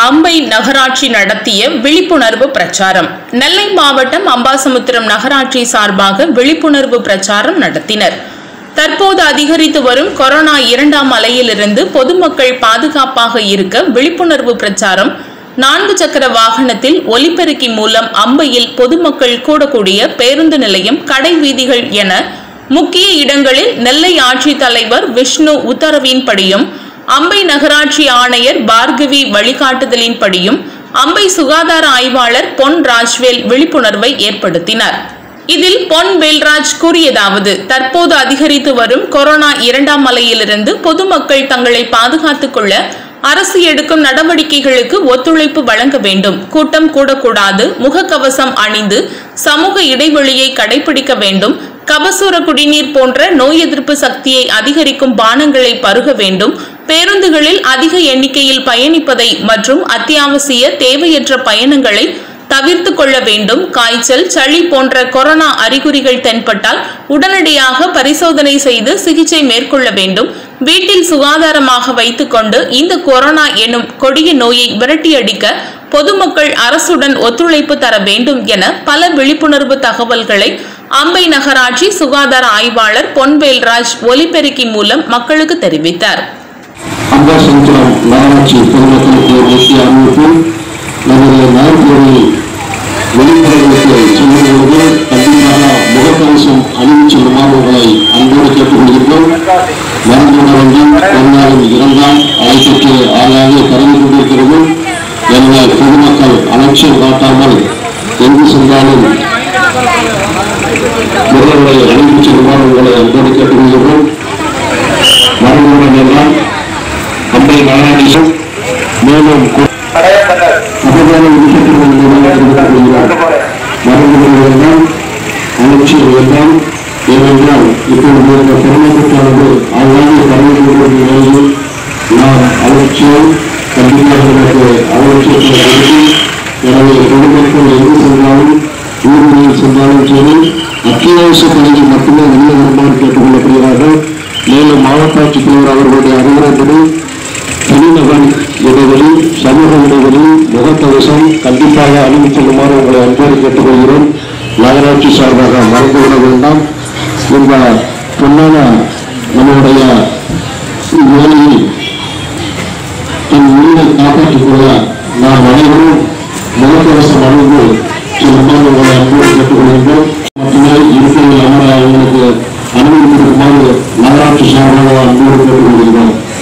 அம்பை நகராட்சி நடத்திய விழிப்புணர்வு பிரச்சாரம் நெல்லை மாவட்டம் அம்பாசமுத்திரம் நகராட்சி சார்பாக விழிப்புணர்வு பிரச்சாரம் நடத்தினர் தற்போது அதிகரித்து வரும் கொரோனா இரண்டாம் அலையிலிருந்து பொதுமக்கள் பாதுகாப்பாக இருக்க விழிப்புணர்வு பிரச்சாரம் நான்கு சக்கர வாகனத்தில் ஒலிபெருக்கி மூலம் அம்பையில் பொதுமக்கள் கூடக்கூடிய பேருந்து நிலையம் கடை வீதிகள் என முக்கிய இடங்களில் நெல்லை ஆட்சித் தலைவர் விஷ்ணு உத்தரவின்படியும் அம்பை நகராட்சி ஆணையர் பார்கவி வழிகாட்டுதலின்படியும் அம்பை சுகாதார ஆய்வாளர் பொன் ராஜ்வேல் விழிப்புணர்வை ஏற்படுத்தினார் இதில் பொன் வேல்ராஜ் கூறியதாவது தற்போது அதிகரித்து வரும் கொரோனா இரண்டாம் அலையிலிருந்து பொதுமக்கள் தங்களை பாதுகாத்துக் கொள்ள அரசு எடுக்கும் நடவடிக்கைகளுக்கு ஒத்துழைப்பு வழங்க வேண்டும் கூட்டம் கூடக்கூடாது முகக்கவசம் அணிந்து சமூக இடைவெளியை கடைபிடிக்க வேண்டும் கபசுர குடிநீர் போன்ற நோய் எதிர்ப்பு சக்தியை அதிகரிக்கும் பானங்களை பருக வேண்டும் பேருந்துகளில் அதிக எண்ணிக்கையில் பயணிப்பதை மற்றும் அத்தியாவசிய தேவையற்ற பயணங்களை தவிர்த்து கொள்ள வேண்டும் காய்ச்சல் சளி போன்ற கொரோனா அறிகுறிகள் தென்பட்டால் உடனடியாக பரிசோதனை செய்து சிகிச்சை மேற்கொள்ள வேண்டும் வீட்டில் சுகாதாரமாக வைத்துக்கொண்டு இந்த கொரோனா எனும் கொடிய நோயை விரட்டியடிக்க பொதுமக்கள் அரசுடன் ஒத்துழைப்பு தர வேண்டும் என பல விழிப்புணர்வு தகவல்களை அம்பை நகராட்சி சுகாதார ஆய்வாளர் பொன்வேல்ராஜ் ஒலிபெருக்கி மூலம் மக்களுக்கு தெரிவித்தார் அம்பாசமுத்திரம் நகராட்சி பொதுமக்களுக்கு முக்கிய அறிவிப்பு நமது நாட்டினுடைய வெளிமுறைகளுக்கு செல்லும்போது கண்டிப்பாக முகக்கவசம் அணிந்து செல்லுமாறு உங்களை அன்போடு கேட்டுக்கொள்கின்றோம் மருந்து வேண்டும் கொரோனாவில் இறந்தால் அதை பற்றி ஆளாக கருதி கொண்டிருக்கிறது எனவே பொதுமக்கள் அலட்சியம் காட்டாமல் எங்கு சென்றாலும் முகங்களை அணிந்து செல்லுமாறு உங்களை அன்போடு கேட்டுக்கொள்கிறோம் மருந்து எல்லாம் அம்பை நாராயணேசன் மேலும் அபகார மரபுகள் வேண்டாம் அலட்சியம் வேண்டாம் ஏனென்றால் இப்பொழுது இந்த பொருளாதாரத்தானது ஆங்காங்கே பரவி கொண்டிருக்கும் நிலையில் நாம் அலட்சியம் கண்டிப்பாக நமக்கு அலட்சியத்தை கொடுத்து எனவே பொதுமக்கள் எங்கு சென்றாலும் ஊர்களில் சென்றாலும் சரி அத்தியாவசிய பணிகள் மட்டுமே வெளியே வருமாறு கேட்டுக்கொள்ளப்படுகிறார்கள் மேலும் மாவட்ட ஆட்சித்தலைவர் அவர்களுடைய அறிவுரைப்படி தனிநபர் இடைவெளி சமூக இடைவெளி முகக்கவசம் கண்டிப்பாக அணிந்து செல்லுமாறு உங்களை அன்போடு கேட்டுக்கொள்கிறோம் நகராட்சி சார்பாக மறந்துவிட வேண்டாம் இந்த பொன்னான நம்முடைய வேலையில் தன் உயிரை காப்பாற்றிக் கொள்ள நாம் அனைவரும் முகக்கவசம் அணிந்து செல்லுமாறு உங்களை அன்போடு கேட்டுக்கொள்கின்றோம் மட்டுமே இருக்கையில் அமர அவங்களுக்கு அனுமதி கொடுக்குமாறு நகராட்சி சார்பாக அன்போடு கேட்டுக்கொள்கிறோம்